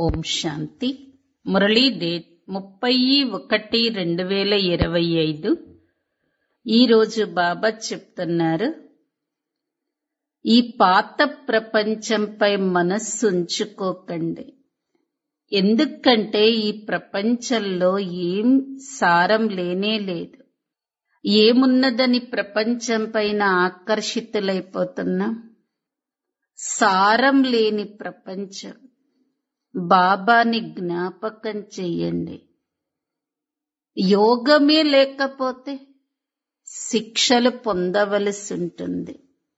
ఓం శాంతి Murali date ముప్పై ఒకటి రెండు వేల ఇరవై ఐదు ఈరోజు బాబా చెప్తున్నారు ఈ పాత ప్రపంచంపై మనస్సు ఉంచుకోకండి ఎందుకంటే ఈ ప్రపంచంలో ఏం సారం లేనే లేదు ఏమున్నదని ప్రపంచం పైన ఆకర్షితులైపోతున్నాం సారం లేని ప్రపంచం బాబాని జ్ఞాపకం చెయ్యండి యోగమే లేకపోతే శిక్షలు పొందవలసి ఉంటుంది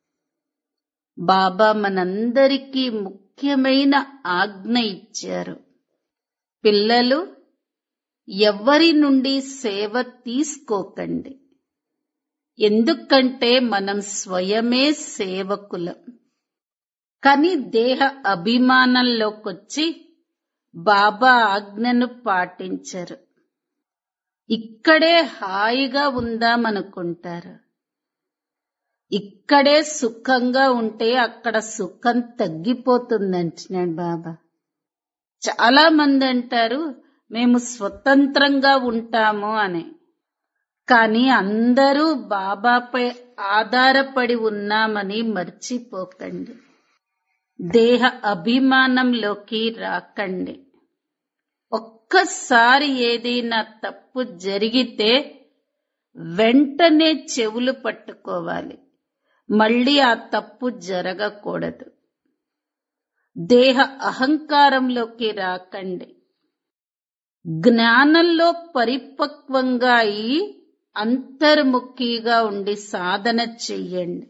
బాబా మనందరికీ ముఖ్యమైన ఆజ్ఞ ఇచ్చారు పిల్లలు ఎవ్వరి నుండి సేవ తీసుకోకండి ఎందుకంటే మనం స్వయమే సేవకులం కానీ దేహ అభిమానంలోకొచ్చి బాబా ఆజ్ఞను పాటించరు ఇక్కడే హాయిగా ఉందామనుకుంటారు ఇక్కడే సుఖంగా ఉంటే అక్కడ సుఖం తగ్గిపోతుందంటున్నాడు బాబా చాలా మంది అంటారు మేము స్వతంత్రంగా ఉంటాము అని కానీ అందరూ బాబాపై ఆధారపడి ఉన్నామని మర్చిపోకండి దేహ అభిమానంలోకి రాకండి ఒక్కసారి ఏదైనా తప్పు జరిగితే వెంటనే చెవులు పట్టుకోవాలి మళ్ళీ ఆ తప్పు జరగకూడదు దేహ అహంకారంలోకి రాకండి జ్ఞానంలో పరిపక్వంగా అయి అంతర్ముఖిగా ఉండి సాధన చెయ్యండి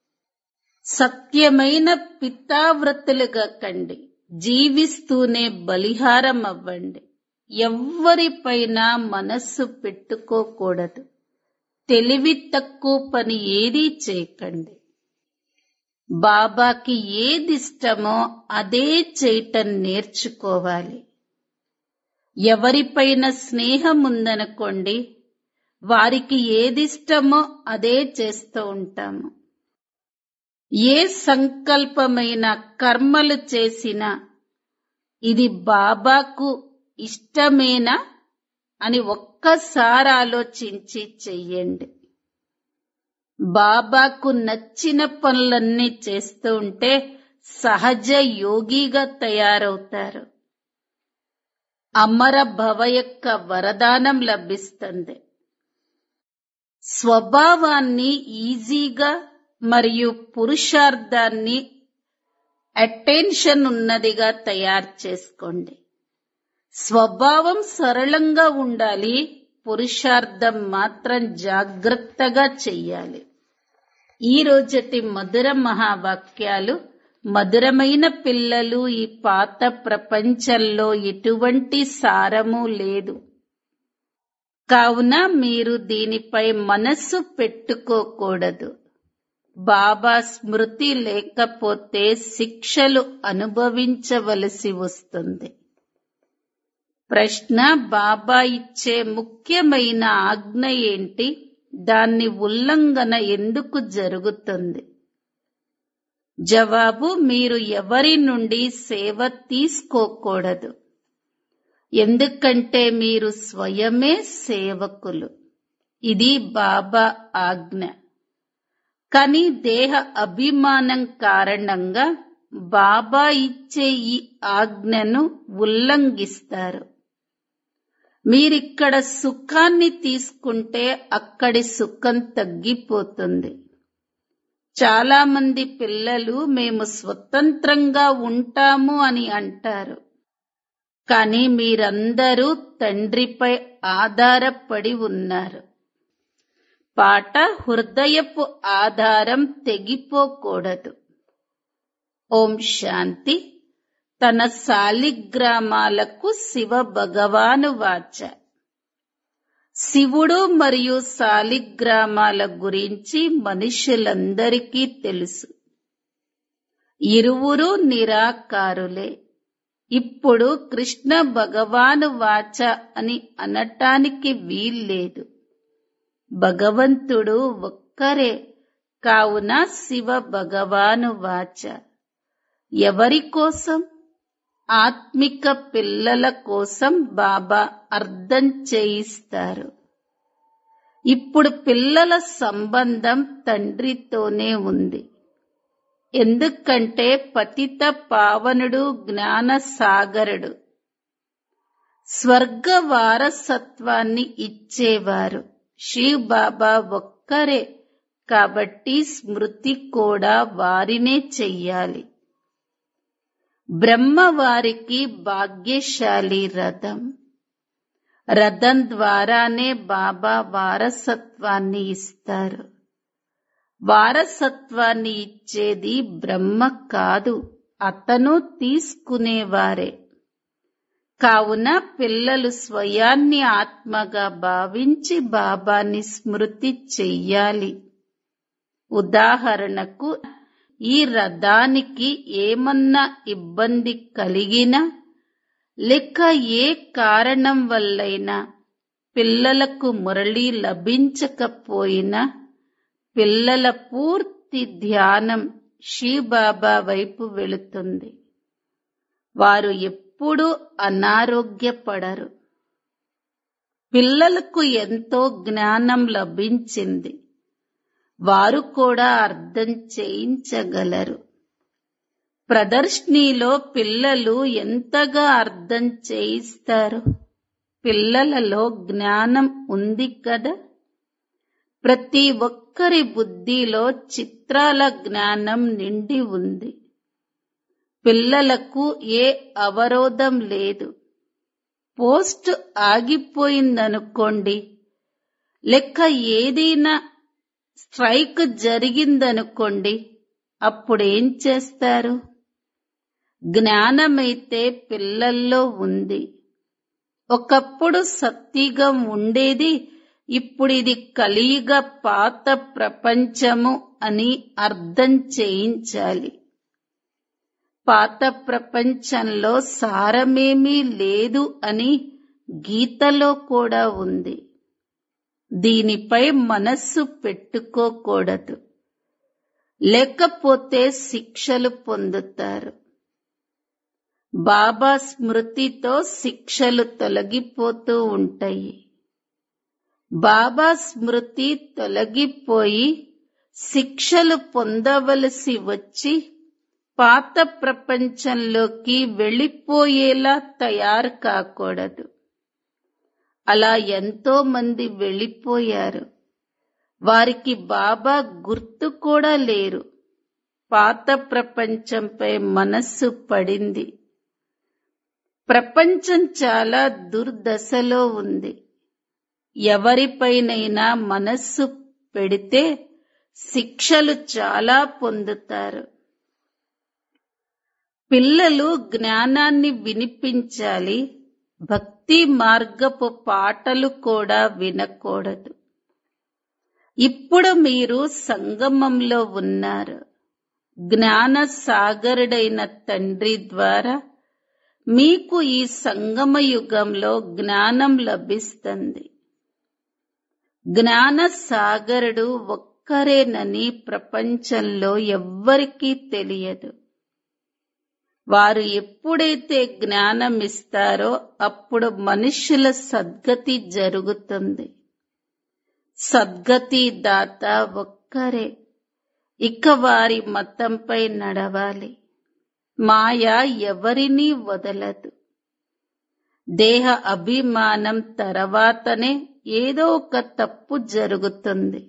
సత్యమైన పితావ్రతులుగా కండి జీవిస్తూనే బలిహారం అవ్వండి ఎవ్వరిపైన మనస్సు పెట్టుకోకూడదు తెలివి తక్కువ పని ఏదీ చేయకండి బాబాకి ఏది ఇష్టమో అదే చేయటం నేర్చుకోవాలి ఎవరిపైన స్నేహం ఉందనుకోండి వారికి ఏదిష్టమో అదే చేస్తూ ఉంటాము ఏ సంకల్పమైన కర్మలు చేసినా ఇది బాబాకు ఇష్టమేనా అని ఒక్కసారి ఆలోచించి చెయ్యండి బాబాకు నచ్చిన పనులన్నీ చేస్తూ ఉంటే సహజ యోగిగా తయారవుతారు అమర భవ యొక్క వరదానం లభిస్తుంది స్వభావాన్ని ఈజీగా మరియు పురుషార్థాన్ని అటెన్షన్ ఉన్నదిగా తయారు చేసుకోండి స్వభావం సరళంగా ఉండాలి పురుషార్థం మాత్రం జాగ్రత్తగా చెయ్యాలి ఈ రోజటి మధుర మహావాక్యాలు మధురమైన పిల్లలు ఈ పాత ప్రపంచంలో ఎటువంటి సారము లేదు కావున మీరు దీనిపై మనస్సు పెట్టుకోకూడదు బాబా స్మృతి లేకపోతే శిక్షలు అనుభవించవలసి వస్తుంది ప్రశ్న బాబా ఇచ్చే ముఖ్యమైన ఆజ్ఞ ఏంటి దాన్ని ఉల్లంఘన ఎందుకు జరుగుతుంది జవాబు మీరు ఎవరి నుండి సేవ తీసుకోకూడదు ఎందుకంటే మీరు స్వయమే సేవకులు ఇది బాబా ఆజ్ఞ కానీ దేహ అభిమానం కారణంగా బాబా ఇచ్చే ఈ ఆజ్ఞను ఉల్లంఘిస్తారు మీరిక్కడ సుఖాన్ని తీసుకుంటే అక్కడి సుఖం తగ్గిపోతుంది చాలా మంది పిల్లలు మేము స్వతంత్రంగా ఉంటాము అని అంటారు కానీ మీరందరూ తండ్రిపై ఆధారపడి ఉన్నారు పాట హృదయపు ఆధారం తెగిపోకూడదు ఓం శాంతి తన శాలిగ్రామాలకు శివ భగవాను వాచ శివుడు మరియు శాలిగ్రామాల గురించి మనుషులందరికీ తెలుసు ఇరువురు నిరాకారులే ఇప్పుడు కృష్ణ భగవాను వాచ అని అనటానికి వీల్లేదు భగవంతుడు ఒక్కరే కావున శివ భగవాను వాచ ఎవరి కోసం ఆత్మిక పిల్లల కోసం బాబా అర్థం చేయిస్తారు ఇప్పుడు పిల్లల సంబంధం తండ్రితోనే ఉంది ఎందుకంటే పతిత పావనుడు జ్ఞాన సాగరుడు స్వర్గ వారసత్వాన్ని ఇచ్చేవారు శివ్ బాబా ఒక్కరే కాబట్టి స్మృతి కూడా వారినే చెయ్యాలి బ్రహ్మ వారికి భాగ్యశాలి రథం రథం ద్వారానే బాబా వారసత్వాన్ని ఇస్తారు వారసత్వాన్ని ఇచ్చేది బ్రహ్మ కాదు అతను తీసుకునేవారే కావున పిల్లలు స్వయాన్ని ఆత్మగా భావించి బాబాని స్మృతి చెయ్యాలి ఉదాహరణకు ఈ రథానికి ఏమన్నా ఇబ్బంది కలిగినా లేక ఏ కారణం వల్లైనా పిల్లలకు మురళి లభించకపోయినా పిల్లల పూర్తి ధ్యానం బాబా వైపు వెళుతుంది వారు ఎప్పుడూ అనారోగ్యపడరు పిల్లలకు ఎంతో జ్ఞానం లభించింది వారు కూడా అర్థం చేయించగలరు ప్రదర్శనీలో పిల్లలు ఎంతగా అర్థం చేయిస్తారు పిల్లలలో జ్ఞానం ఉంది కదా ప్రతి ఒక్కరి బుద్ధిలో చిత్రాల జ్ఞానం నిండి ఉంది పిల్లలకు ఏ అవరోధం లేదు పోస్ట్ ఆగిపోయిందనుకోండి లెక్క ఏదైనా స్ట్రైక్ జరిగిందనుకోండి అప్పుడేం చేస్తారు జ్ఞానమైతే పిల్లల్లో ఉంది ఒకప్పుడు సత్యుగం ఉండేది ఇప్పుడు ఇది కలియుగ పాత ప్రపంచము అని అర్థం చేయించాలి పాత ప్రపంచంలో సారమేమీ లేదు అని గీతలో కూడా ఉంది దీనిపై మనస్సు పెట్టుకోకూడదు లేకపోతే శిక్షలు పొందుతారు బాబా స్మృతితో శిక్షలు తొలగిపోతూ ఉంటాయి బాబా స్మృతి తొలగిపోయి శిక్షలు పొందవలసి వచ్చి పాత ప్రపంచంలోకి వెళ్ళిపోయేలా తయారు కాకూడదు అలా ఎంతో మంది వెళ్ళిపోయారు వారికి బాబా గుర్తు కూడా లేరు పాత ప్రపంచంపై మనస్సు పడింది ప్రపంచం చాలా దుర్దశలో ఉంది ఎవరిపైనైనా మనస్సు పెడితే శిక్షలు చాలా పొందుతారు పిల్లలు జ్ఞానాన్ని వినిపించాలి భక్తి మార్గపు పాటలు కూడా వినకూడదు ఇప్పుడు మీరు సంగమంలో ఉన్నారు జ్ఞాన సాగరుడైన తండ్రి ద్వారా మీకు ఈ సంగమ యుగంలో జ్ఞానం లభిస్తుంది జ్ఞాన సాగరుడు ఒక్కరేనని ప్రపంచంలో ఎవ్వరికీ తెలియదు వారు ఎప్పుడైతే జ్ఞానం ఇస్తారో అప్పుడు మనుషుల సద్గతి జరుగుతుంది సద్గతి దాత ఒక్కరే ఇక వారి మతంపై నడవాలి మాయ ఎవరినీ వదలదు దేహ అభిమానం తర్వాతనే ఏదో ఒక తప్పు జరుగుతుంది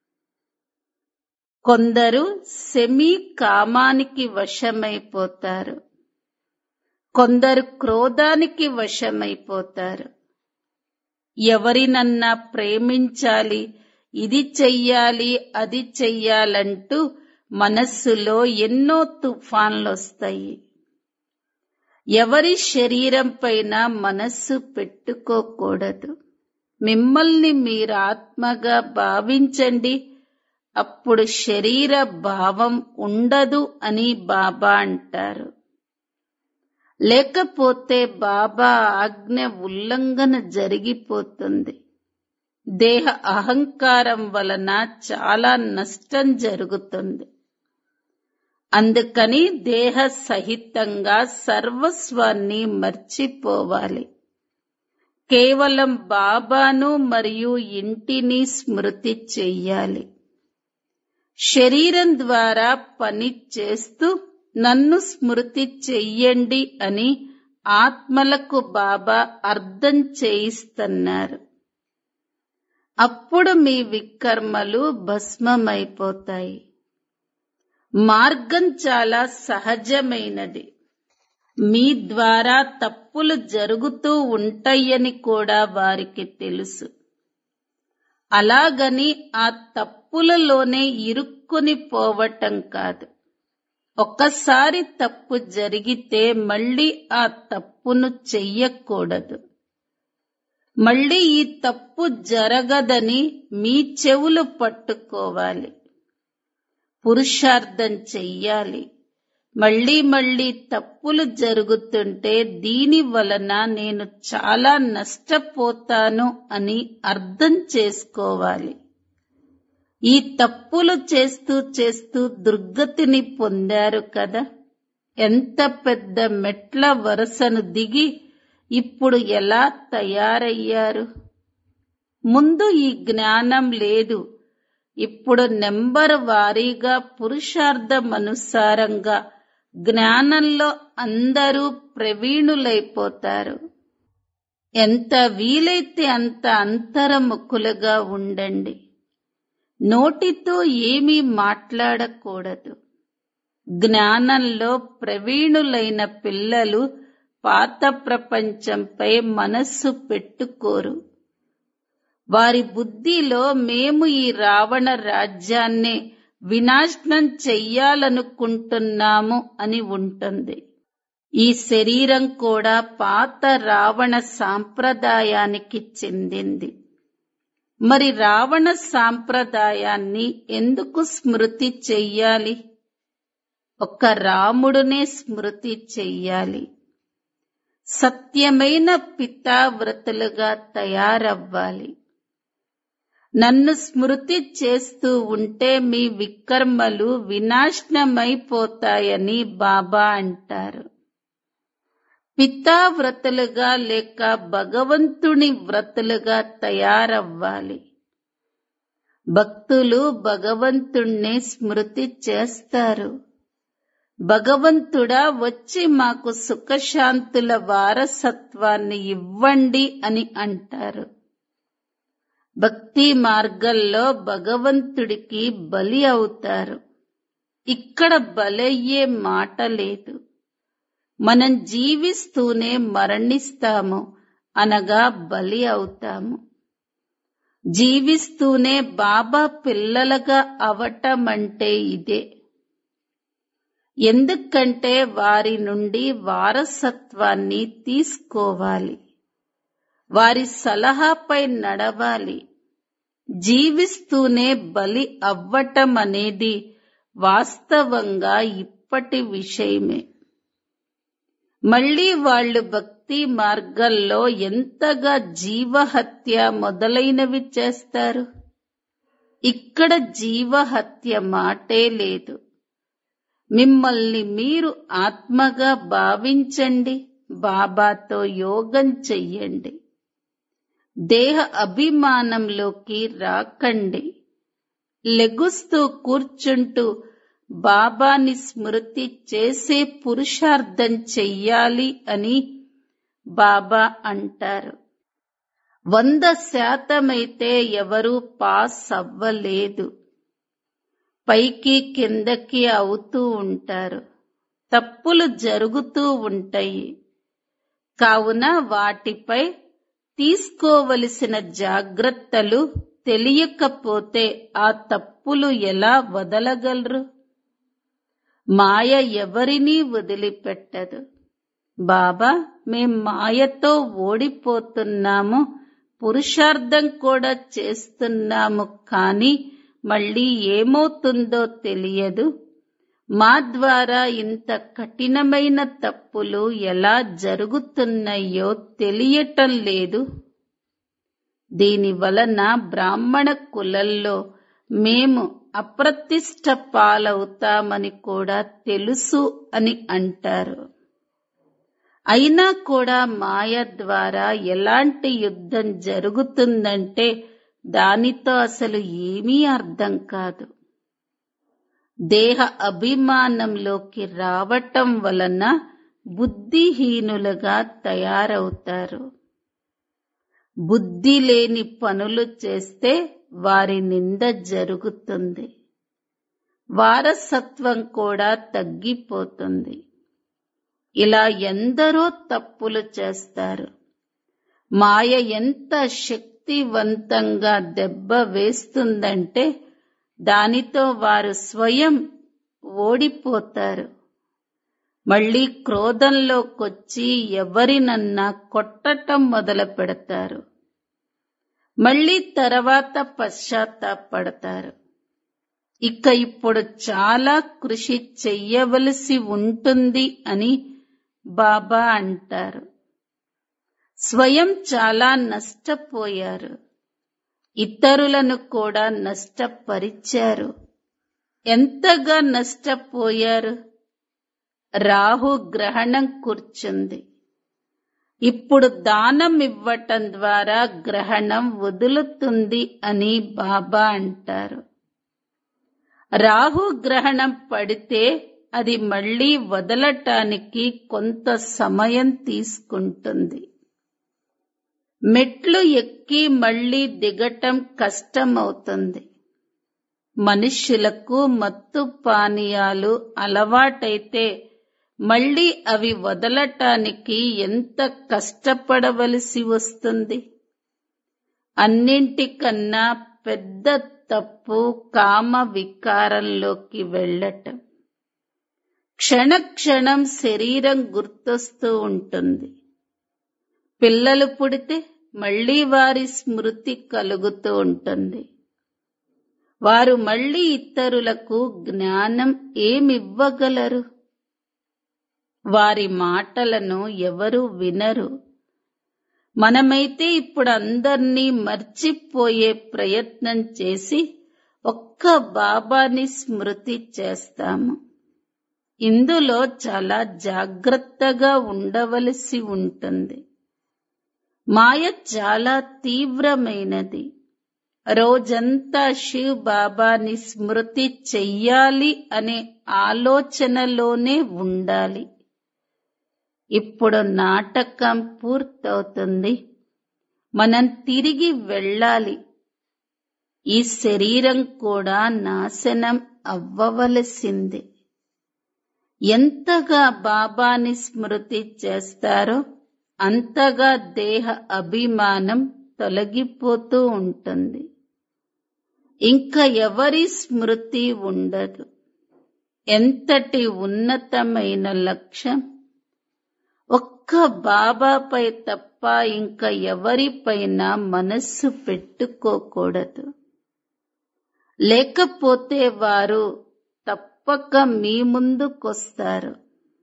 కొందరు సెమీ కామానికి వశమైపోతారు కొందరు క్రోధానికి వశమైపోతారు ఎవరినన్నా ప్రేమించాలి ఇది చెయ్యాలి అది చెయ్యాలంటూ మనస్సులో ఎన్నో తుఫాన్లొస్తాయి ఎవరి శరీరం పైన మనస్సు పెట్టుకోకూడదు మిమ్మల్ని మీరు ఆత్మగా భావించండి అప్పుడు శరీర భావం ఉండదు అని బాబా అంటారు లేకపోతే బాబా ఆజ్ఞ ఉల్లంఘన జరిగిపోతుంది దేహ అహంకారం వలన చాలా నష్టం జరుగుతుంది అందుకని దేహ సహితంగా సర్వస్వాన్ని మర్చిపోవాలి కేవలం బాబాను మరియు ఇంటిని స్మృతి చెయ్యాలి శరీరం ద్వారా పని చేస్తూ నన్ను స్మృతి చెయ్యండి అని ఆత్మలకు బాబా అర్థం చేయిస్తున్నారు అప్పుడు మీ వికర్మలు భస్మమైపోతాయి మార్గం చాలా సహజమైనది మీ ద్వారా తప్పులు జరుగుతూ ఉంటాయని కూడా వారికి తెలుసు అలాగని ఆ తప్పులలోనే ఇరుక్కుని పోవటం కాదు ఒక్కసారి తప్పు జరిగితే మళ్ళీ ఆ తప్పును చెయ్యకూడదు మళ్ళీ ఈ తప్పు జరగదని మీ చెవులు పట్టుకోవాలి పురుషార్థం చెయ్యాలి మళ్ళీ మళ్ళీ తప్పులు జరుగుతుంటే దీని వలన నేను చాలా నష్టపోతాను అని అర్థం చేసుకోవాలి ఈ తప్పులు చేస్తూ చేస్తూ దుర్గతిని పొందారు కదా ఎంత పెద్ద మెట్ల వరుసను దిగి ఇప్పుడు ఎలా తయారయ్యారు ముందు ఈ జ్ఞానం లేదు ఇప్పుడు నెంబర్ వారీగా పురుషార్థమనుసారంగా జ్ఞానంలో అందరూ ప్రవీణులైపోతారు ఎంత వీలైతే అంత అంతరముఖులుగా ఉండండి నోటితో ఏమీ మాట్లాడకూడదు జ్ఞానంలో ప్రవీణులైన పిల్లలు పాత ప్రపంచంపై మనస్సు పెట్టుకోరు వారి బుద్ధిలో మేము ఈ రావణ రాజ్యాన్నే వినాశనం చెయ్యాలనుకుంటున్నాము అని ఉంటుంది ఈ శరీరం కూడా పాత రావణ సాంప్రదాయానికి చెందింది మరి రావణ సాంప్రదాయాన్ని ఎందుకు స్మృతి చెయ్యాలి ఒక రాముడునే స్మృతి చెయ్యాలి సత్యమైన పితావ్రతులుగా తయారవ్వాలి నన్ను స్మృతి చేస్తూ ఉంటే మీ వికర్మలు వినాశనమైపోతాయని బాబా అంటారు పితావ్రతులుగా లేక భగవంతుని వ్రతులుగా తయారవ్వాలి భక్తులు భగవంతుణ్ణి స్మృతి చేస్తారు భగవంతుడా వచ్చి మాకు సుఖశాంతుల వారసత్వాన్ని ఇవ్వండి అని అంటారు భక్తి మార్గంలో భగవంతుడికి బలి అవుతారు ఇక్కడ బలయ్యే మాట లేదు మనం జీవిస్తూనే మరణిస్తాము అనగా బలి అవుతాము జీవిస్తూనే బాబా పిల్లలుగా అవటం అంటే ఇదే ఎందుకంటే వారి నుండి వారసత్వాన్ని తీసుకోవాలి వారి సలహాపై నడవాలి జీవిస్తూనే బలి అవ్వటం అనేది వాస్తవంగా ఇప్పటి విషయమే మళ్ళీ వాళ్ళు భక్తి మార్గంలో ఎంతగా జీవహత్య మొదలైనవి చేస్తారు ఇక్కడ జీవహత్య మాటే లేదు మిమ్మల్ని మీరు ఆత్మగా భావించండి బాబాతో యోగం చెయ్యండి దేహ అభిమానంలోకి రాకండి లెగుస్తూ కూర్చుంటూ బాబాని స్మృతి చేసే పురుషార్థం చెయ్యాలి అని బాబా అంటారు వంద శాతమైతే ఎవరూ పాస్ అవ్వలేదు పైకి కిందకి అవుతూ ఉంటారు తప్పులు జరుగుతూ ఉంటాయి కావున వాటిపై తీసుకోవలసిన జాగ్రత్తలు తెలియకపోతే ఆ తప్పులు ఎలా వదలగలరు మాయ ఎవరినీ వదిలిపెట్టదు బాబా మేం మాయతో ఓడిపోతున్నాము పురుషార్థం కూడా చేస్తున్నాము కానీ మళ్ళీ ఏమవుతుందో తెలియదు మా ద్వారా ఇంత కఠినమైన తప్పులు ఎలా జరుగుతున్నాయో తెలియటం లేదు దీని వలన బ్రాహ్మణ కులంలో మేము అప్రతిష్ట పాలవుతామని కూడా తెలుసు అని అంటారు అయినా కూడా మాయ ద్వారా ఎలాంటి యుద్ధం జరుగుతుందంటే దానితో అసలు ఏమీ అర్థం కాదు దేహ అభిమానంలోకి రావటం వలన బుద్ధిహీనులుగా తయారవుతారు బుద్ధి లేని పనులు చేస్తే వారి నింద జరుగుతుంది వారసత్వం కూడా తగ్గిపోతుంది ఇలా ఎందరో తప్పులు చేస్తారు మాయ ఎంత శక్తివంతంగా దెబ్బ వేస్తుందంటే దానితో వారు స్వయం ఓడిపోతారు మళ్ళీ క్రోధంలోకొచ్చి ఎవరినన్నా కొట్టటం మొదలు పెడతారు మళ్ళీ తర్వాత పశ్చాత్తాపడతారు ఇక ఇప్పుడు చాలా కృషి చెయ్యవలసి ఉంటుంది అని బాబా అంటారు స్వయం చాలా నష్టపోయారు ఇతరులను కూడా నష్టపరిచారు ఎంతగా నష్టపోయారు రాహు గ్రహణం కూర్చుంది ఇప్పుడు దానం ఇవ్వటం ద్వారా గ్రహణం వదులుతుంది అని బాబా అంటారు రాహు గ్రహణం పడితే అది మళ్ళీ వదలటానికి కొంత సమయం తీసుకుంటుంది మెట్లు ఎక్కి మళ్ళీ దిగటం కష్టమవుతుంది మనుష్యులకు మత్తు పానీయాలు అలవాటైతే మళ్ళీ అవి వదలటానికి ఎంత కష్టపడవలసి వస్తుంది అన్నింటికన్నా పెద్ద తప్పు కామ వికారంలోకి వెళ్ళటం క్షణక్షణం శరీరం గుర్తొస్తూ ఉంటుంది పిల్లలు పుడితే మళ్ళీ వారి స్మృతి కలుగుతూ ఉంటుంది వారు మళ్ళీ ఇతరులకు జ్ఞానం ఏమివ్వగలరు వారి మాటలను ఎవరు వినరు మనమైతే ఇప్పుడు అందర్నీ మర్చిపోయే ప్రయత్నం చేసి ఒక్క బాబాని స్మృతి చేస్తాము ఇందులో చాలా జాగ్రత్తగా ఉండవలసి ఉంటుంది మాయ చాలా తీవ్రమైనది రోజంతా శివ్ బాబాని స్మృతి చెయ్యాలి అనే ఆలోచనలోనే ఉండాలి ఇప్పుడు నాటకం పూర్తవుతుంది మనం తిరిగి వెళ్ళాలి ఈ శరీరం కూడా నాశనం అవ్వవలసింది ఎంతగా బాబాని స్మృతి చేస్తారో అంతగా దేహ అభిమానం తొలగిపోతూ ఉంటుంది ఇంకా ఎవరి స్మృతి ఉండదు ఎంతటి ఉన్నతమైన లక్ష్యం ఒక్క బాబాపై తప్ప ఇంకా ఎవరిపైన మనస్సు పెట్టుకోకూడదు లేకపోతే వారు తప్పక మీ ముందుకొస్తారు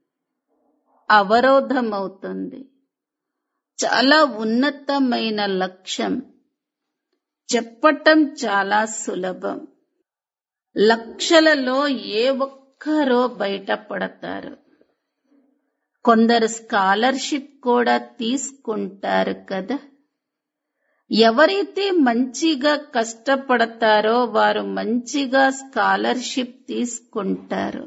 అవరోధమవుతుంది చాలా ఉన్నతమైన లక్ష్యం చెప్పటం చాలా సులభం లక్షలలో ఏ ఒక్కరో బయటపడతారు కొందరు స్కాలర్షిప్ కూడా తీసుకుంటారు కదా ఎవరైతే మంచిగా కష్టపడతారో వారు మంచిగా స్కాలర్షిప్ తీసుకుంటారు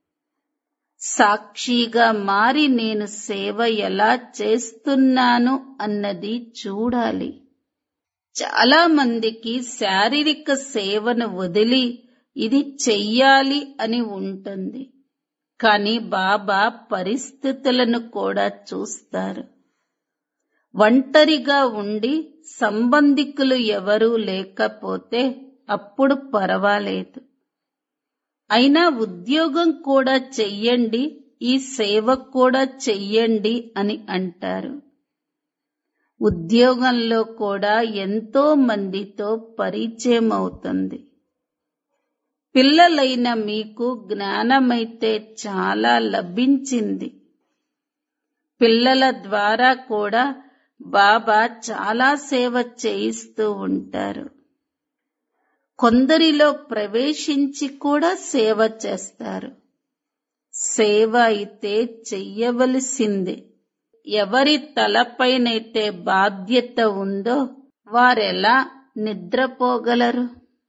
సాక్షిగా మారి నేను సేవ ఎలా చేస్తున్నాను అన్నది చూడాలి చాలా మందికి శారీరక సేవను వదిలి ఇది చెయ్యాలి అని ఉంటుంది కానీ బాబా పరిస్థితులను కూడా చూస్తారు ఒంటరిగా ఉండి సంబంధికులు ఎవరూ లేకపోతే అప్పుడు పర్వాలేదు అయినా ఉద్యోగం కూడా చెయ్యండి ఈ సేవ కూడా చెయ్యండి అని అంటారు ఉద్యోగంలో కూడా ఎంతో మందితో పరిచయం అవుతుంది పిల్లలైన మీకు జ్ఞానమైతే చాలా లభించింది పిల్లల ద్వారా కూడా బాబా చాలా సేవ చేయిస్తూ ఉంటారు కొందరిలో ప్రవేశించి కూడా సేవ చేస్తారు సేవ అయితే చెయ్యవలసిందే ఎవరి తలపైనైతే బాధ్యత ఉందో వారెలా నిద్రపోగలరు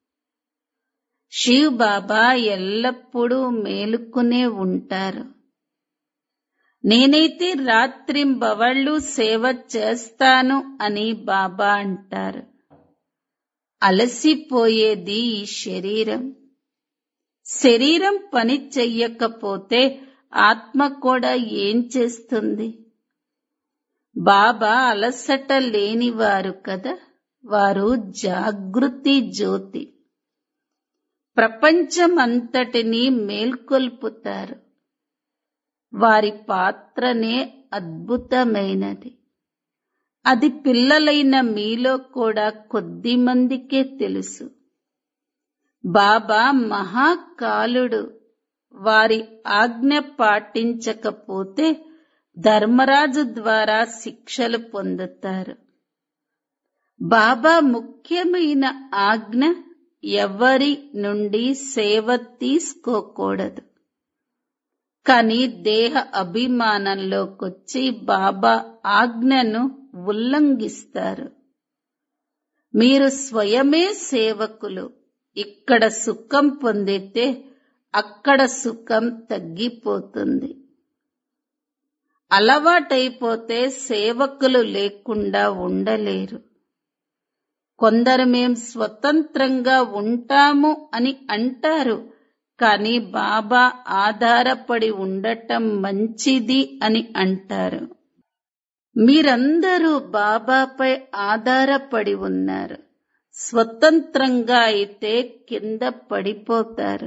శివ్ బాబా ఎల్లప్పుడూ మేలుకునే ఉంటారు నేనైతే రాత్రింబవళ్ళు సేవ చేస్తాను అని బాబా అంటారు అలసిపోయేది ఈ శరీరం శరీరం పని చెయ్యకపోతే ఆత్మ కూడా ఏం చేస్తుంది బాబా అలసట లేనివారు కదా వారు జాగృతి జ్యోతి ప్రపంచమంతటినీ మేల్కొల్పుతారు వారి పాత్రనే అద్భుతమైనది అది పిల్లలైన మీలో కూడా కొద్ది మందికే తెలుసు బాబా మహాకాలుడు వారి ఆజ్ఞ పాటించకపోతే ధర్మరాజు ద్వారా శిక్షలు పొందుతారు బాబా ముఖ్యమైన ఆజ్ఞ ఎవరి నుండి సేవ తీసుకోకూడదు కానీ దేహ అభిమానంలోకొచ్చి బాబా ఆజ్ఞను ఉల్లంఘిస్తారు మీరు స్వయమే సేవకులు ఇక్కడ సుఖం పొందితే అక్కడ సుఖం తగ్గిపోతుంది అలవాటైపోతే సేవకులు లేకుండా ఉండలేరు కొందరు మేం స్వతంత్రంగా ఉంటాము అని అంటారు కానీ బాబా ఆధారపడి ఉండటం మంచిది అని అంటారు మీరందరూ బాబాపై ఆధారపడి ఉన్నారు స్వతంత్రంగా అయితే కింద పడిపోతారు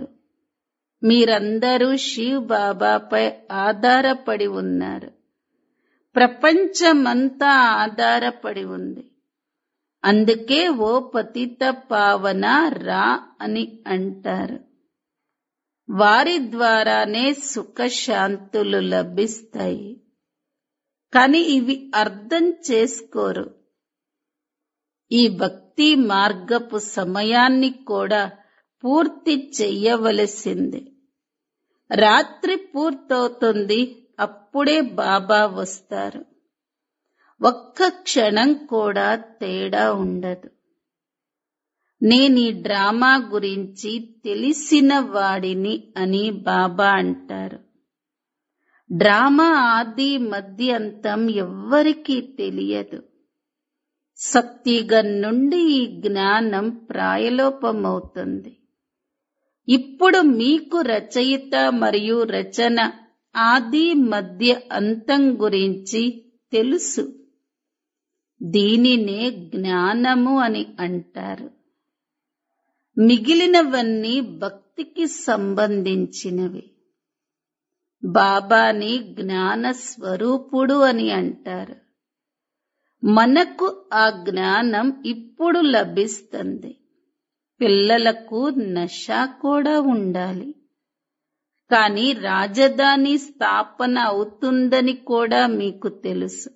మీరందరూ శివ్ బాబాపై ఆధారపడి ఉన్నారు ప్రపంచమంతా ఆధారపడి ఉంది అందుకే ఓ పతిత పావన రా అని అంటారు వారి ద్వారానే సుఖశాంతులు లభిస్తాయి కాని ఇవి అర్థం చేసుకోరు ఈ భక్తి మార్గపు సమయాన్ని కూడా పూర్తి చెయ్యవలసిందే రాత్రి పూర్తవుతుంది అప్పుడే బాబా వస్తారు ఒక్క క్షణం కూడా తేడా ఉండదు నేను ఈ డ్రామా గురించి తెలిసిన వాడిని అని బాబా అంటారు డ్రామా ఆది మధ్యంతం ఎవ్వరికీ తెలియదు సత్యుగం నుండి ఈ జ్ఞానం ప్రాయలోపమవుతుంది ఇప్పుడు మీకు రచయిత మరియు రచన ఆది మధ్య అంతం గురించి తెలుసు దీనినే జ్ఞానము అని అంటారు మిగిలినవన్నీ భక్తికి సంబంధించినవి బాబాని జ్ఞాన స్వరూపుడు అని అంటారు మనకు ఆ జ్ఞానం ఇప్పుడు లభిస్తుంది పిల్లలకు నష కూడా ఉండాలి కానీ రాజధాని స్థాపన అవుతుందని కూడా మీకు తెలుసు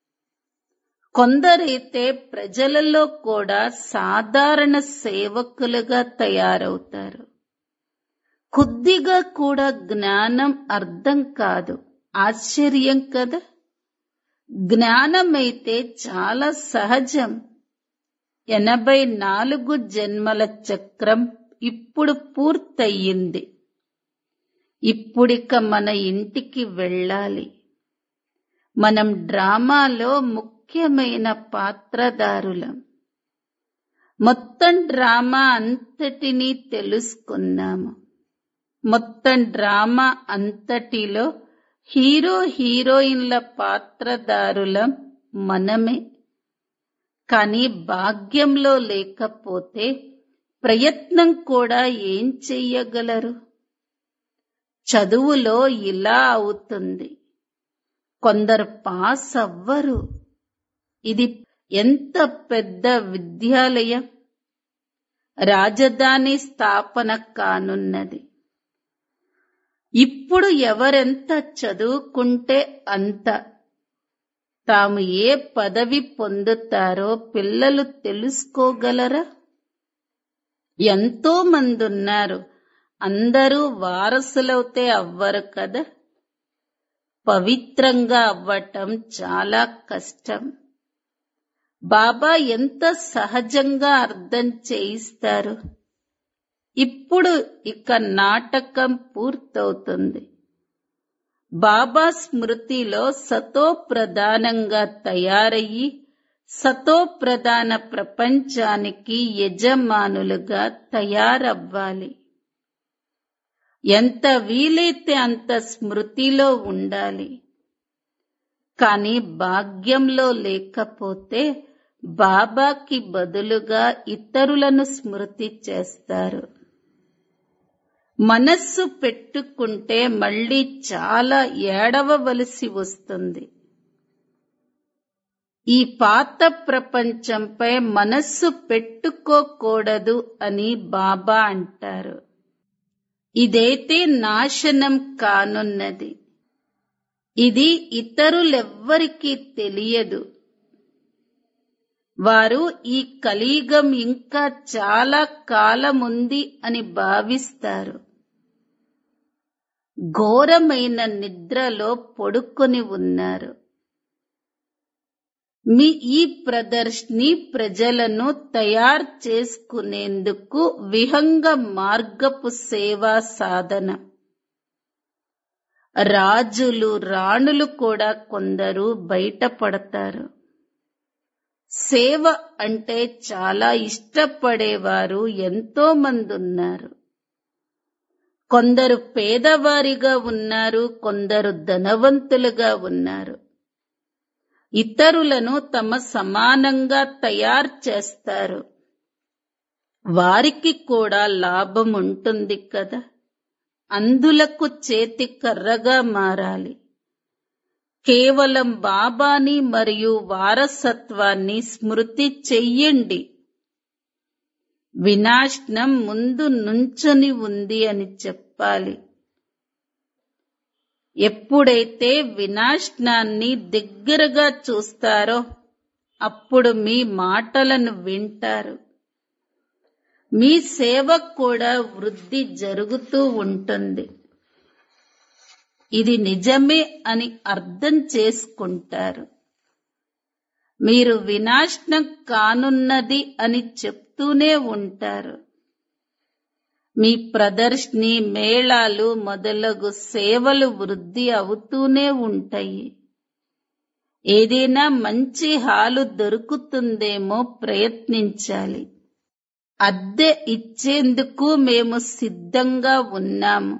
కొందరైతే ప్రజలలో కూడా సాధారణ సేవకులుగా తయారవుతారు కొద్దిగా కూడా జ్ఞానం అర్థం కాదు ఆశ్చర్యం కదా జ్ఞానమైతే చాలా సహజం ఎనభై నాలుగు జన్మల చక్రం ఇప్పుడు పూర్తయింది ఇప్పుడిక మన ఇంటికి వెళ్ళాలి మనం డ్రామాలో ముఖ్యమైన పాత్రదారులం మొత్తం డ్రామా అంతటినీ తెలుసుకున్నాము మొత్తం డ్రామా అంతటిలో హీరో హీరోయిన్ల పాత్రదారులం మనమే కానీ భాగ్యంలో లేకపోతే ప్రయత్నం కూడా ఏం చెయ్యగలరు చదువులో ఇలా అవుతుంది కొందరు పాస్ అవ్వరు ఇది ఎంత పెద్ద విద్యాలయం రాజధాని స్థాపన కానున్నది ఇప్పుడు ఎవరెంత చదువుకుంటే అంత తాము ఏ పదవి పొందుతారో పిల్లలు తెలుసుకోగలరా ఎంతో మంది ఉన్నారు అందరూ వారసులవుతే అవ్వరు కదా పవిత్రంగా అవ్వటం చాలా కష్టం బాబా ఎంత సహజంగా అర్థం చేయిస్తారు ఇప్పుడు ఇక నాటకం పూర్తవుతుంది బాబా స్మృతిలో సతో ప్రధానంగా తయారయ్యి సతో ప్రధాన ప్రపంచానికి యజమానులుగా తయారవ్వాలి ఎంత వీలైతే అంత స్మృతిలో ఉండాలి కానీ భాగ్యంలో లేకపోతే బాబాకి బదులుగా ఇతరులను స్మృతి చేస్తారు మనస్సు పెట్టుకుంటే మళ్ళీ చాలా ఏడవవలసి వస్తుంది ఈ పాత ప్రపంచంపై మనస్సు పెట్టుకోకూడదు అని బాబా అంటారు ఇదైతే నాశనం కానున్నది ఇది ఇతరులెవ్వరికీ తెలియదు వారు ఈ కలియుగం ఇంకా చాలా కాలముంది అని భావిస్తారు ఘోరమైన నిద్రలో పడుకొని ఉన్నారు మీ ఈ ప్రదర్శని ప్రజలను తయారు చేసుకునేందుకు విహంగ మార్గపు సేవా సాధన రాజులు రాణులు కూడా కొందరు బయటపడతారు సేవ అంటే చాలా ఇష్టపడేవారు ఎంతో మంది ఉన్నారు కొందరు పేదవారిగా ఉన్నారు కొందరు ధనవంతులుగా ఉన్నారు ఇతరులను తమ సమానంగా తయారు చేస్తారు వారికి కూడా లాభం ఉంటుంది కదా అందులకు చేతి కర్రగా మారాలి కేవలం బాబాని మరియు వారసత్వాన్ని స్మృతి చెయ్యండి వినాశనం ముందు నుంచొని ఉంది అని చెప్పాలి ఎప్పుడైతే వినాశనాన్ని దగ్గరగా చూస్తారో అప్పుడు మీ మాటలను వింటారు మీ సేవ కూడా వృద్ధి జరుగుతూ ఉంటుంది ఇది నిజమే అని అర్థం చేసుకుంటారు మీరు వినాశనం కానున్నది అని చెప్తూనే ఉంటారు మీ ప్రదర్శని మేళాలు మొదలగు సేవలు వృద్ధి అవుతూనే ఉంటాయి ఏదైనా మంచి హాలు దొరుకుతుందేమో ప్రయత్నించాలి అద్దె ఇచ్చేందుకు మేము సిద్ధంగా ఉన్నాము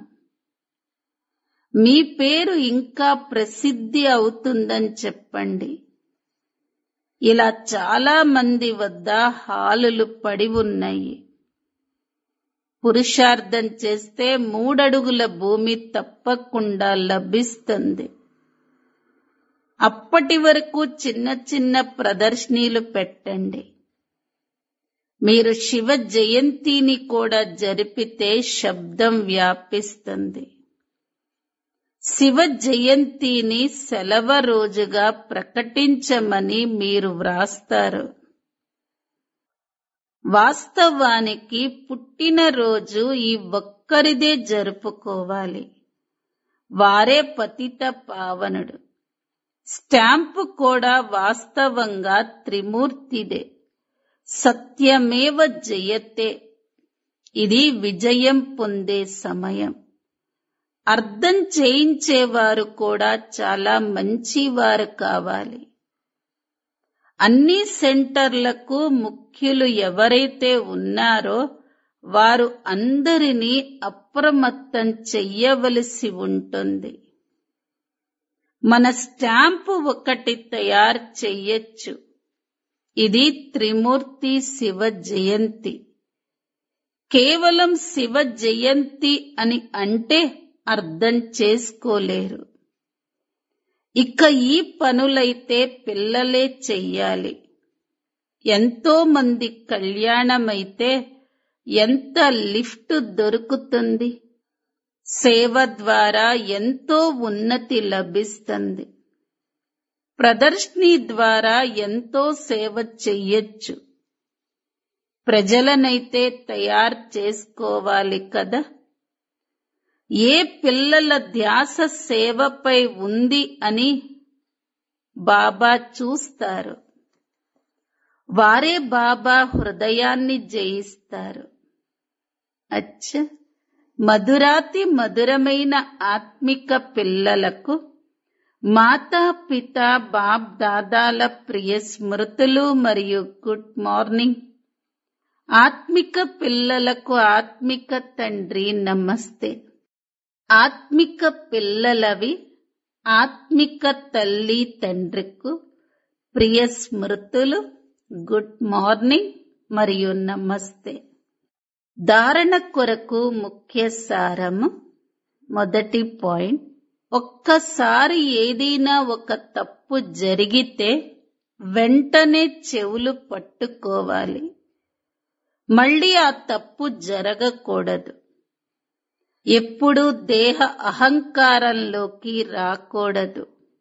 మీ పేరు ఇంకా ప్రసిద్ధి అవుతుందని చెప్పండి ఇలా చాలా మంది వద్ద హాలులు పడి ఉన్నాయి పురుషార్థం చేస్తే మూడడుగుల భూమి తప్పకుండా లభిస్తుంది అప్పటి వరకు చిన్న చిన్న ప్రదర్శనలు పెట్టండి మీరు శివ జయంతిని కూడా జరిపితే శబ్దం వ్యాపిస్తుంది శివ జయంతిని సెలవ రోజుగా ప్రకటించమని మీరు వ్రాస్తారు వాస్తవానికి పుట్టినరోజు ఈ ఒక్కరిదే జరుపుకోవాలి వారే పతిత పావనుడు స్టాంపు కూడా వాస్తవంగా త్రిమూర్తిదే సత్యమేవ జయతే ఇది విజయం పొందే సమయం అర్థం చేయించేవారు కూడా చాలా మంచివారు కావాలి అన్ని సెంటర్లకు ముఖ్యులు ఎవరైతే ఉన్నారో వారు అందరినీ అప్రమత్తం చెయ్యవలసి ఉంటుంది మన స్టాంపు ఒకటి తయారు చెయ్యొచ్చు ఇది త్రిమూర్తి శివ జయంతి కేవలం శివ జయంతి అని అంటే అర్థం చేసుకోలేరు ఇక ఈ పనులైతే పిల్లలే చెయ్యాలి ఎంతో మంది కళ్యాణమైతే ఎంత లిఫ్ట్ దొరుకుతుంది సేవ ద్వారా ఎంతో ఉన్నతి లభిస్తుంది ప్రదర్శని ద్వారా ఎంతో సేవ చెయ్యొచ్చు ప్రజలనైతే తయారు చేసుకోవాలి కదా ఏ పిల్లల ధ్యాస సేవపై ఉంది అని బాబా చూస్తారు వారే బాబా హృదయాన్ని జయిస్తారు అచ్చ మధురాతి మధురమైన ఆత్మిక పిల్లలకు మాతా పిత బాప్ దాదాల ప్రియ స్మృతులు మరియు గుడ్ మార్నింగ్ ఆత్మిక పిల్లలకు ఆత్మిక తండ్రి నమస్తే ఆత్మిక పిల్లలవి ఆత్మిక తల్లి తండ్రికి ప్రియ స్మృతులు గుడ్ మార్నింగ్ మరియు నమస్తే ధారణ కొరకు ముఖ్య సారము మొదటి పాయింట్ ఒక్కసారి ఏదైనా ఒక తప్పు జరిగితే వెంటనే చెవులు పట్టుకోవాలి మళ్ళీ ఆ తప్పు జరగకూడదు ఎప్పుడూ దేహ అహంకారంలోకి రాకూడదు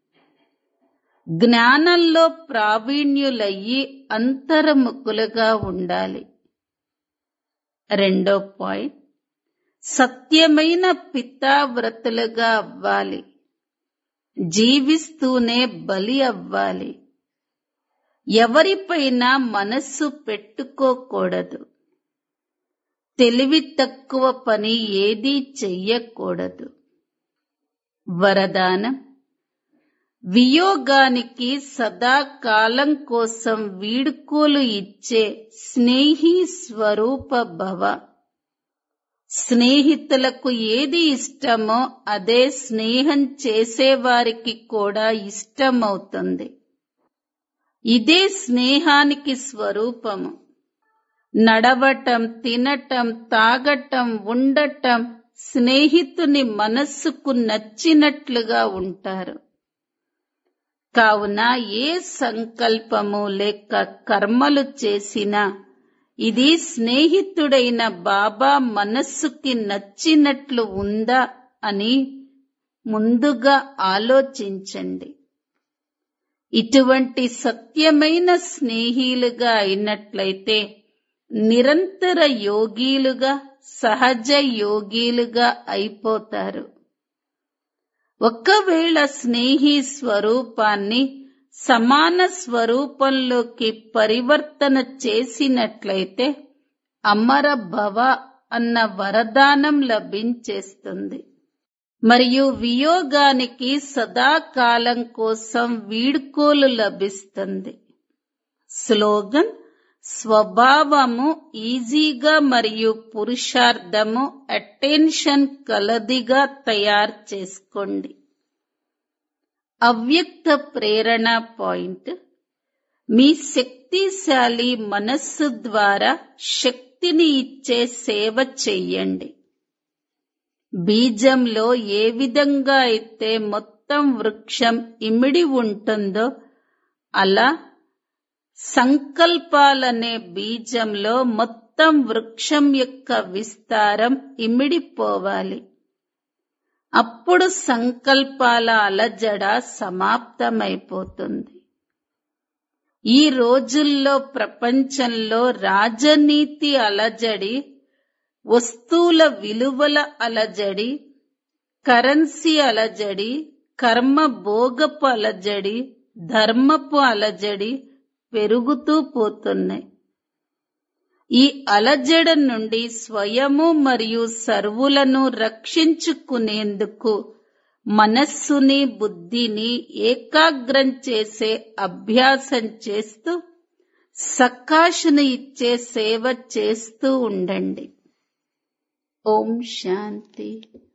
జ్ఞానంలో ప్రావీణ్యులయ్యి అంతర్ముఖులుగా ఉండాలి రెండో పాయింట్ సత్యమైన పితావ్రతులుగా అవ్వాలి జీవిస్తూనే బలి అవ్వాలి ఎవరిపైన మనస్సు పెట్టుకోకూడదు తెలివి తక్కువ పని ఏదీ చెయ్యకూడదు వరదానం వియోగానికి సదాకాలం కోసం వీడుకోలు ఇచ్చే స్నేహి స్వరూప భవ స్నేహితులకు ఏది ఇష్టమో అదే స్నేహం చేసేవారికి కూడా ఇష్టమవుతుంది ఇదే స్నేహానికి స్వరూపము నడవటం తినటం తాగటం ఉండటం స్నేహితుని మనస్సుకు నచ్చినట్లుగా ఉంటారు కావున ఏ సంకల్పము లేక కర్మలు చేసినా ఇది స్నేహితుడైన బాబా మనస్సుకి నచ్చినట్లు ఉందా అని ముందుగా ఆలోచించండి ఇటువంటి సత్యమైన స్నేహిలుగా అయినట్లయితే నిరంతర యోగీలుగా సహజ యోగీలుగా అయిపోతారు ఒకవేళ స్నేహి స్వరూపాన్ని సమాన స్వరూపంలోకి పరివర్తన చేసినట్లయితే అమర భవ అన్న వరదానం లభించేస్తుంది మరియు వియోగానికి సదాకాలం కోసం వీడ్కోలు లభిస్తుంది స్లోగన్ స్వభావము ఈజీగా మరియు పురుషార్థము అటెన్షన్ కలదిగా తయారు చేసుకోండి అవ్యక్త ప్రేరణ పాయింట్ మీ శక్తిశాలి మనస్సు ద్వారా శక్తిని ఇచ్చే సేవ చెయ్యండి బీజంలో ఏ విధంగా అయితే మొత్తం వృక్షం ఇమిడి ఉంటుందో అలా సంకల్పాలనే బీజంలో మొత్తం వృక్షం యొక్క విస్తారం ఇమిడిపోవాలి అప్పుడు సంకల్పాల అలజడ సమాప్తమైపోతుంది ఈ రోజుల్లో ప్రపంచంలో రాజనీతి అలజడి వస్తువుల విలువల అలజడి కరెన్సీ అలజడి కర్మ భోగపు అలజడి ధర్మపు అలజడి పెరుగుతూ పోతున్నాయి ఈ అలజడ నుండి స్వయము మరియు సర్వులను రక్షించుకునేందుకు మనస్సుని బుద్ధిని ఏకాగ్రం చేసే అభ్యాసం చేస్తూ సకాశను ఇచ్చే సేవ చేస్తూ ఉండండి ఓం శాంతి